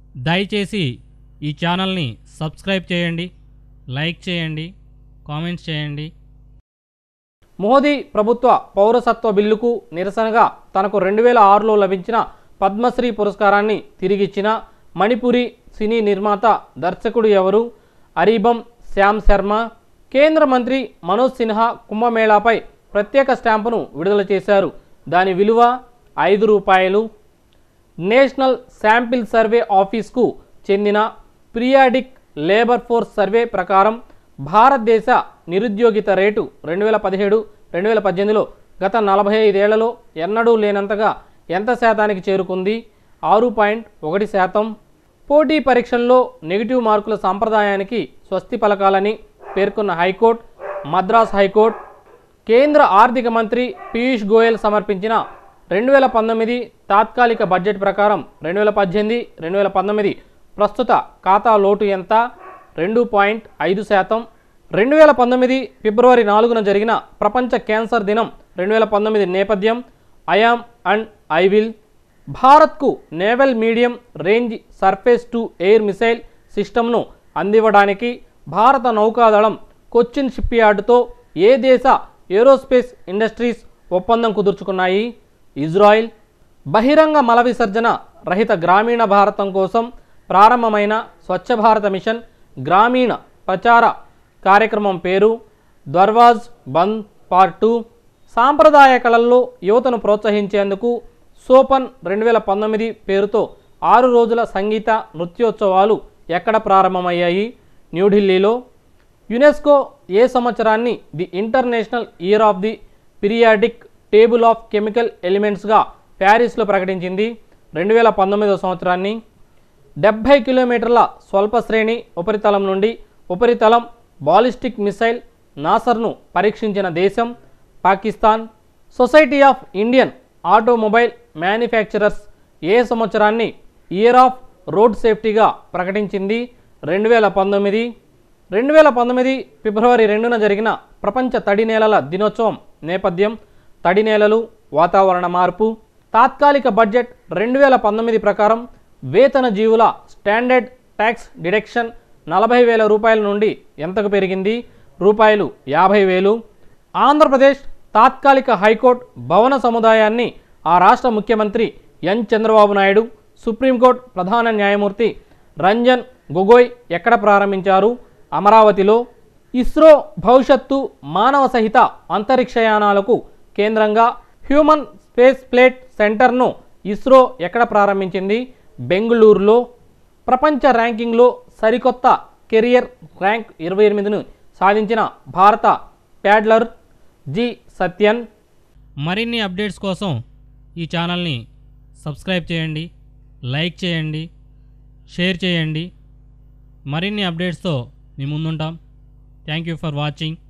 దయచేసి ఈ ఛానల్ని సబ్స్క్రైబ్ చేయండి లైక్ చేయండి కామెంట్స్ చేయండి మోదీ ప్రభుత్వ పౌరసత్వ బిల్లుకు నిరసనగా తనకు రెండు వేల ఆరులో లభించిన పద్మశ్రీ పురస్కారాన్ని తిరిగిచ్చిన మణిపురి సినీ నిర్మాత దర్శకుడు ఎవరు అరీబం శ్యామ్ శర్మ కేంద్ర మంత్రి మనోజ్ సిన్హా కుంభమేళాపై ప్రత్యేక స్టాంపును విడుదల చేశారు దాని విలువ ఐదు రూపాయలు నేషనల్ శాంపిల్ సర్వే ఆఫీస్కు చెందిన పీరియాడిక్ లేబర్ ఫోర్స్ సర్వే ప్రకారం భారతదేశ నిరుద్యోగిత రేటు రెండు వేల పదిహేడు రెండు వేల పద్దెనిమిదిలో గత నలభై ఐదేళ్లలో ఎన్నడూ లేనంతగా ఎంత శాతానికి చేరుకుంది ఆరు పాయింట్ ఒకటి శాతం పోటీ పరీక్షల్లో నెగిటివ్ మార్కుల సాంప్రదాయానికి స్వస్తి పలకాలని పేర్కొన్న హైకోర్టు మద్రాస్ హైకోర్టు కేంద్ర ఆర్థిక మంత్రి పీయూష్ గోయల్ సమర్పించిన రెండు వేల పంతొమ్మిది తాత్కాలిక బడ్జెట్ ప్రకారం రెండు వేల పద్దెనిమిది రెండు వేల పంతొమ్మిది ప్రస్తుత ఖాతా లోటు ఎంత రెండు పాయింట్ ఐదు శాతం రెండు వేల పంతొమ్మిది ఫిబ్రవరి నాలుగున జరిగిన ప్రపంచ క్యాన్సర్ దినం రెండు వేల పంతొమ్మిది నేపథ్యం ఐఆమ్ అండ్ ఐ విల్ భారత్కు naval medium range surface to air missile సిస్టమ్ను అందివ్వడానికి భారత నౌకాదళం కొచ్చిన్ షిప్యార్డ్తో ఏ దేశ ఏరోస్పేస్ ఇండస్ట్రీస్ ఒప్పందం కుదుర్చుకున్నాయి ఇజ్రాయిల్ బహిరంగ మల విసర్జన రహిత గ్రామీణ భారతం కోసం ప్రారంభమైన స్వచ్ఛ భారత మిషన్ గ్రామీణ ప్రచార కార్యక్రమం పేరు దర్వాజ్ బంద్ పార్ట్ టూ సాంప్రదాయ కళల్లో యువతను ప్రోత్సహించేందుకు సోపన్ రెండు వేల పంతొమ్మిది పేరుతో ఆరు రోజుల సంగీత నృత్యోత్సవాలు ఎక్కడ ప్రారంభమయ్యాయి న్యూఢిల్లీలో యునెస్కో ఏ సంవత్సరాన్ని the international year of the periodic table of chemical ఎలిమెంట్స్గా ప్యారిస్లో ప్రకటించింది రెండు వేల పంతొమ్మిదవ సంవత్సరాన్ని డెబ్భై కిలోమీటర్ల స్వల్ప శ్రేణి ఉపరితలం నుండి ఉపరితలం బాలిస్టిక్ మిసైల్ నాసర్ను పరీక్షించిన దేశం Pakistan society of Indian automobile manufacturers ఏ సంవత్సరాన్ని ఇయర్ ఆఫ్ రోడ్ సేఫ్టీగా ప్రకటించింది రెండు వేల పంతొమ్మిది రెండు వేల పంతొమ్మిది ఫిబ్రవరి రెండున జరిగిన ప్రపంచ తడి నేలల దినోత్సవం నేపథ్యం తడి నేలలు వాతావరణ మార్పు తాత్కాలిక బడ్జెట్ రెండు వేల పంతొమ్మిది ప్రకారం వేతన జీవుల స్టాండర్డ్ ట్యాక్స్ డిడక్షన్ నలభై వేల రూపాయల నుండి ఎంతకు పెరిగింది రూపాయలు యాభై వేలు ఆంధ్రప్రదేశ్ తాత్కాలిక హైకోర్టు భవన సముదాయాన్ని ఆ రాష్ట్ర ముఖ్యమంత్రి ఎన్ చంద్రబాబు నాయుడు సుప్రీంకోర్టు ప్రధాన న్యాయమూర్తి రంజన్ గొగోయ్ ఎక్కడ ప్రారంభించారు అమరావతిలో ఇస్రో భవిష్యత్తు మానవ సహిత అంతరిక్షయానాలకు కేంద్రంగా హ్యూమన్ స్పేస్ ప్లేట్ సెంటర్ను ఇస్రో ఎక్కడ ప్రారంభించింది బెంగళూరులో ప్రపంచ ర్యాంకింగ్లో సరికొత్త కెరియర్ ర్యాంక్ ఇరవై ఎనిమిదిను సాధించిన భారత ప్యాడ్లర్ జి సత్యన్ మరిన్ని అప్డేట్స్ కోసం ఈ ఛానల్ని సబ్స్క్రైబ్ చేయండి లైక్ చేయండి షేర్ చేయండి మరిన్ని అప్డేట్స్తో మీ ముందుంటాం థ్యాంక్ యూ ఫర్ వాచింగ్